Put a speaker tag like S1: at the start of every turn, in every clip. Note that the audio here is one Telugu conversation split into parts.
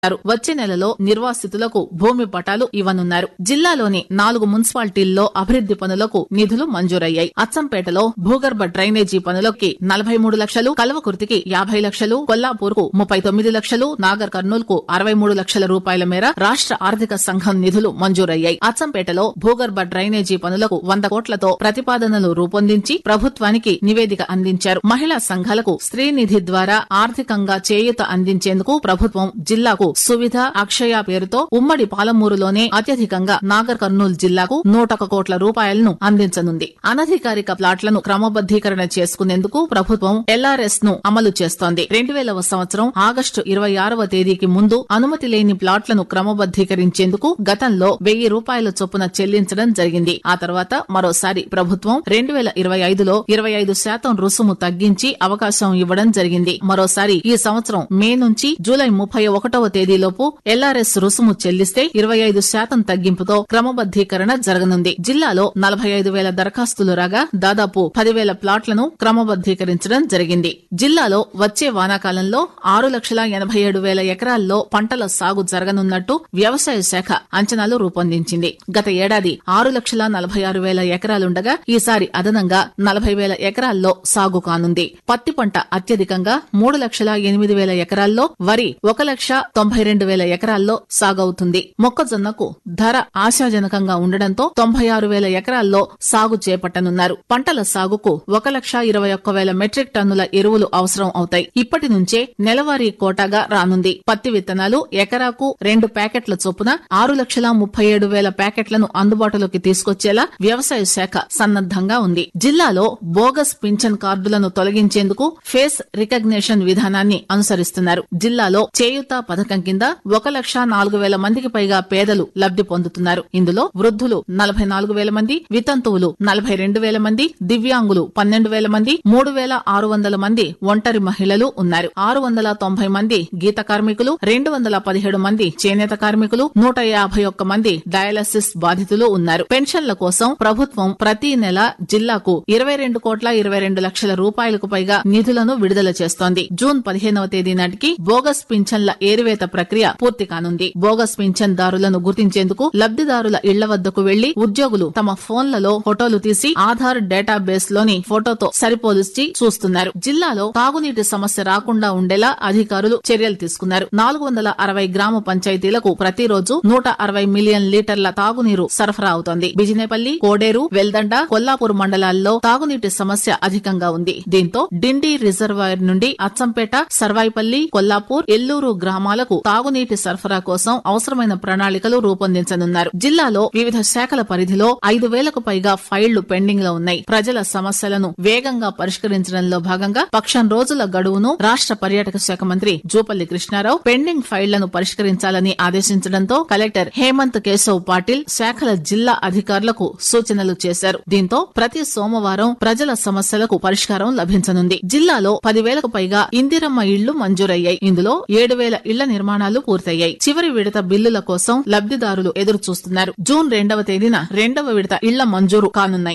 S1: చేశారు వచ్చే నెలలో నిర్వాసితులకు భూమి పటాలు ఇవ్వనున్నారు జిల్లాలోని నాలుగు మున్సిపాలిటీల్లో అభివృద్ది పనులకు నిధులు మంజూరయ్యాయి అచ్చంపేటలో భూగర్భ డ్రైనేజీ పనులకి నలభై మూడు లక్షలు కల్వకుర్తికి యాభై లక్షలు కొల్లాపూర్ కు ముప్పై తొమ్మిది లక్షలు నాగర్ కర్నూల్ కు అరవై మూడు లక్షల రూపాయల మేర రాష్ట ఆర్థిక సంఘం నిధులు మంజూరయ్యాయి అచ్చంపేటలో భూగర్భ డ్రైనేజీ పనులకు వంద కోట్లతో ప్రతిపాదనలు రూపొందించి ప్రభుత్వానికి నివేదిక అందించారు మహిళా సంఘాలకు స్త్రీ నిధి ద్వారా ఆర్థికంగా చేయూత అందించేందుకు ప్రభుత్వం జిల్లాకు సువిధ అక్షయ పేరుతో ఉమ్మడి పాలమూరులోనే అత్యధికంగా నాగర్ కర్నూల్ జిల్లాకు నూటొక కోట్ల రూపాయలను అందించనుంది అనధికారిక ప్లాట్లను క్రమబద్దీకరణ చేసుకునేందుకు ప్రభుత్వం ఎల్ఆర్ఎస్ ను అమలు చేస్తోంది రెండు వేలవ సంవత్సరం ఆగస్టు ఇరవై ఆరవ తేదీకి ముందు అనుమతి లేని ప్లాట్లను క్రమబద్దీకరించేందుకు గతంలో వెయ్యి రూపాయల చొప్పున చెల్లించడం జరిగింది ఆ తర్వాత మరోసారి ప్రభుత్వం రెండు వేల ఇరవై ఐదులో ఇరవై ఐదు శాతం రుసుము తగ్గించి అవకాశం ఇవ్వడం జరిగింది మరోసారి ఈ సంవత్సరం మే నుంచి జూలై ముప్పై ఒకటవ తేదీలోపు ఎల్ఆర్ఎస్ రుసుము చెల్లిస్తే ఇరవై ఐదు శాతం తగ్గింపుతో క్రమబద్దీకరణ జరగనుంది జిల్లాలో నలభై ఐదు వేల దరఖాస్తులు రాగా దాదాపు పదివేల ప్లాట్లను క్రమబద్దీకరించడం జరిగింది జిల్లాలో వచ్చే వానాకాలంలో ఆరు లక్షల ఎనభై ఏడు వేల ఎకరాల్లో పంటల సాగు జరగనున్నట్టు వ్యవసాయ శాఖ అంచనాలు రూపొందించింది గత ఏడాది ఆరు లక్షల నలభై ఆరు వేల ఎకరాలుండగా ఈసారి అదనంగా నలభై వేల ఎకరాల్లో సాగు కానుంది పత్తి పంట అత్యధికంగా మూడు లక్షల ఎనిమిది వేల ఎకరాల్లో వరి ఒక లక్ష తొంభై రెండు వేల ఎకరాల్లో సాగవుతుంది మొక్కజొన్నకు ధర ఆశాజనకంగా ఉండడంతో తొంభై ఆరు వేల ఎకరాల్లో సాగు చేపట్టనున్నారు పంటల సాగుకు ఒక లక్ష ఇరవై ఒక్క వేల మెట్రిక్ టన్నుల ఎరువులు అవసరం అవుతాయి ఇప్పటి నుంచే నెలవారీ కోటాగా రానుంది పత్తి విత్తనాలు ఎకరాకు రెండు ప్యాకెట్ల చొప్పున ఆరు లక్షల ముప్పై ఏడు వేల ప్యాకెట్లను అందుబాటులోకి తీసుకొచ్చేలా వ్యవసాయ శాఖ సన్నద్దంగా ఉంది జిల్లాలో బోగస్ పింఛన్ కార్డులను తొలగించేందుకు ఫేస్ రికగ్నేషన్ విధానాన్ని అనుసరిస్తున్నారు జిల్లాలో చేయుత పథకం కింద ఒక లక్ష నాలుగు వేల మందికి పైగా పేదలు లబ్ది పొందుతున్నారు ఇందులో వృద్ధులు నలభై నాలుగు వేల మంది వితంతువులు నలభై రెండు వేల మంది దివ్యాంగులు పన్నెండు వేల మంది మూడు వేల ఆరు వందల మంది ఒంటరి మహిళలు ఉన్నారు ఆరు వందల తొంభై మంది గీత కార్మికులు రెండు వందల పదిహేడు మంది చేనేత కార్మికులు నూట యాభై ఒక్క మంది డయాలసిస్ బాధితులు ఉన్నారు పెన్షన్ల కోసం ప్రభుత్వం ప్రతి నెల జిల్లాకు ఇరవై రెండు కోట్ల ఇరవై రెండు లక్షల రూపాయలకు పైగా నిధులను విడుదల చేస్తోంది జూన్ పదిహేనవ తేదీ నాటికి బోగస్ పింఛన్ల ఏరివేత ప్రక్రియ పూర్తి కానుంది బోగస్ పింఛన్ దారులను గుర్తించేందుకు లబ్దిదారుల ఇళ్ల వద్దకు వెళ్లి ఉద్యోగులు తమ ఫోన్లలో ఫోటోలు తీసి ఆధార్ డేటాబేస్ లోని ఫోటోతో సరిపోల్చి చూస్తున్నారు జిల్లాలో తాగునీటి సమస్య రాకుండా ఉండేలా అధికారులు చర్యలు తీసుకున్నారు నాలుగు వందల అరవై గ్రామ పంచాయతీలకు ప్రతిరోజు నూట అరవై మిలియన్ లీటర్ల తాగునీరు సరఫరా అవుతోంది బిజినేపల్లి కోడేరు వెల్దండ కొల్లాపూర్ మండలాల్లో తాగునీటి సమస్య అధికంగా ఉంది దీంతో డిండి రిజర్వాయర్ నుండి అచ్చంపేట సర్వాయిపల్లి కొల్లాపూర్ ఎల్లూరు గ్రామాలకు తాగునీటి సరఫరా కోసం అవసరమైన ప్రణాళికలు రూపొందించనున్నారు జిల్లాలో వివిధ శాఖల పరిధిలో ఐదు వేలకు పైగా ఫైళ్లు పెండింగ్ లో ఉన్నాయి ప్రజల సమస్యలను వేగంగా పరిష్కరించడంలో భాగంగా పక్షం రోజుల గడువును రాష్ట పర్యాటక శాఖ మంత్రి జూపల్లి కృష్ణారావు పెండింగ్ ఫైళ్లను పరిష్కరించాలని ఆదేశించడంతో కలెక్టర్ హేమంత్ కేశవ్ పాటిల్ శాఖల జిల్లా అధికారులకు సూచనలు చేశారు దీంతో ప్రతి సోమవారం ప్రజల సమస్యలకు పరిష్కారం లభించనుంది జిల్లాలో పదివేలకు పైగా ఇందిరమ్మ ఇళ్లు మంజూరయ్యాయి ఇందులో ఏడు వేల ఇళ్ల నిర్మాణాలు పూర్తయ్యాయి చివరి విడత బిల్లుల కోసం లబ్దిదారులు ఎదురు చూస్తున్నారు జూన్ రెండవ తేదీన రెండవ విడత ఇళ్ల మంజూరు కానున్నాయి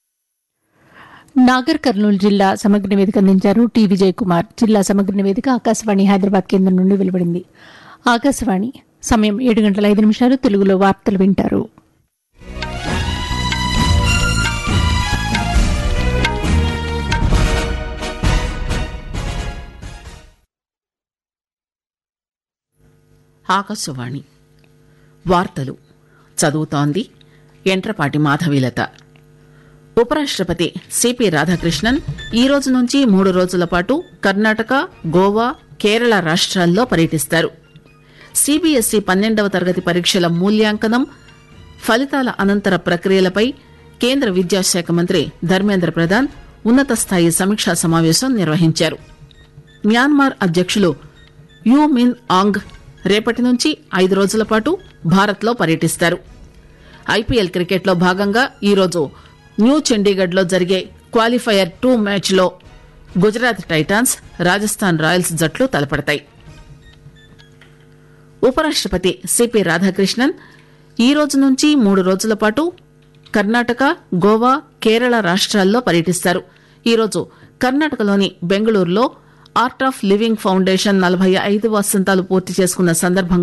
S2: నాగర్ కర్నూలు జిల్లా సమగ్ర నివేదిక అందించారు టి విజయ్ కుమార్ జిల్లా సమగ్ర నివేదిక ఆకాశవాణి హైదరాబాద్ కేంద్రం నుండి వెలువడింది ఆకాశవాణి సమయం ఏడు గంటల ఐదు నిమిషాలు తెలుగులో వార్తలు వింటారు
S1: ఆకాశవాణి వార్తలు చదువుతోంది ఎంట్రపాటి మాధవీలత ఉపరాష్ట్రపతి సిపి రాధాకృష్ణన్ ఈ రోజు నుంచి మూడు రోజుల పాటు కర్ణాటక గోవా కేరళ రాష్ట్రాల్లో పర్యటిస్తారు సిబిఎస్ఈ పన్నెండవ తరగతి పరీక్షల మూల్యాంకనం ఫలితాల అనంతర ప్రక్రియలపై కేంద్ర విద్యాశాఖ మంత్రి ధర్మేంద్ర ప్రధాన్ ఉన్నత స్థాయి సమీక్షా సమావేశం నిర్వహించారు మ్యాన్మార్ అధ్యక్షులు యూ మిన్ ఆంగ్ రేపటి నుంచి ఐదు రోజుల పాటు భారత్లో పర్యటిస్తారు ఐపీఎల్ క్రికెట్లో భాగంగా ఈరోజు న్యూ చండీగఢ్లో జరిగే క్వాలిఫైయర్ టూ మ్యాచ్లో గుజరాత్ టైటాన్స్ రాజస్థాన్ రాయల్స్ జట్లు తలపడతాయి ఉపరాష్ట్రపతి సిపి రాధాకృష్ణన్ ఈ రోజు నుంచి మూడు రోజుల పాటు కర్ణాటక గోవా కేరళ రాష్ట్రాల్లో పర్యటిస్తారు ఈరోజు కర్ణాటకలోని బెంగళూరులో ఆర్ట్ ఆఫ్ లివింగ్ ఫౌండేషన్ నలభై ఐదు వసంతాలు పూర్తి చేసుకున్న సందర్భంగా